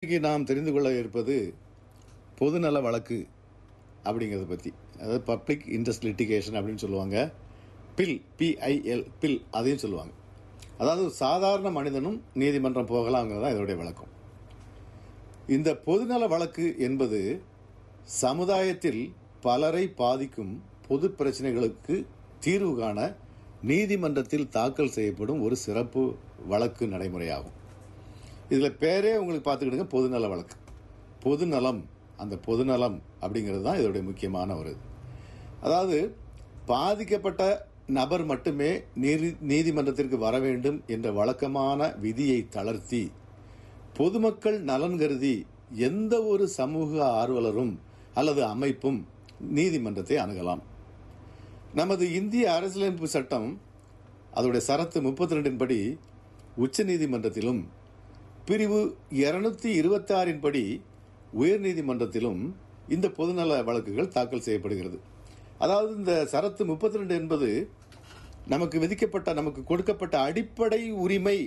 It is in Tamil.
இன்றைக்கு நாம் தெரிந்து கொள்ள இருப்பது பொதுநல வழக்கு அப்படிங்கிறத பற்றி அதாவது பப்ளிக் இன்ட்ரெஸ்ட் லிட்டிகேஷன் அப்படின்னு சொல்லுவாங்க பில் பிஐஎல் பில் அதையும் சொல்லுவாங்க அதாவது சாதாரண மனிதனும் நீதிமன்றம் போகலாங்கிறது தான் இதோடைய விளக்கம் இந்த பொதுநல வழக்கு என்பது சமுதாயத்தில் பலரை பாதிக்கும் பொது பிரச்சனைகளுக்கு தீர்வு காண நீதிமன்றத்தில் தாக்கல் செய்யப்படும் ஒரு சிறப்பு வழக்கு நடைமுறையாகும் இதில் பேரே உங்களுக்கு பார்த்துக்கிடுங்க பொதுநல வழக்கு பொதுநலம் அந்த பொதுநலம் அப்படிங்கிறது தான் இதோடைய முக்கியமான ஒரு இது அதாவது பாதிக்கப்பட்ட நபர் மட்டுமே நீதி நீதிமன்றத்திற்கு வர வேண்டும் என்ற வழக்கமான விதியை தளர்த்தி பொதுமக்கள் நலன் கருதி எந்த ஒரு சமூக ஆர்வலரும் அல்லது அமைப்பும் நீதிமன்றத்தை அணுகலாம் நமது இந்திய அரசியலமைப்பு சட்டம் அதோடைய சரத்து முப்பத்தி ரெண்டின் படி உச்ச நீதிமன்றத்திலும் பிரிவு இருநூத்தி இருபத்தி ஆறின் படி உயர்நீதிமன்றத்திலும் இந்த பொதுநல வழக்குகள் தாக்கல் செய்யப்படுகிறது அதாவது இந்த சரத்து முப்பத்தி ரெண்டு என்பது நமக்கு விதிக்கப்பட்ட நமக்கு கொடுக்கப்பட்ட அடிப்படை உரிமை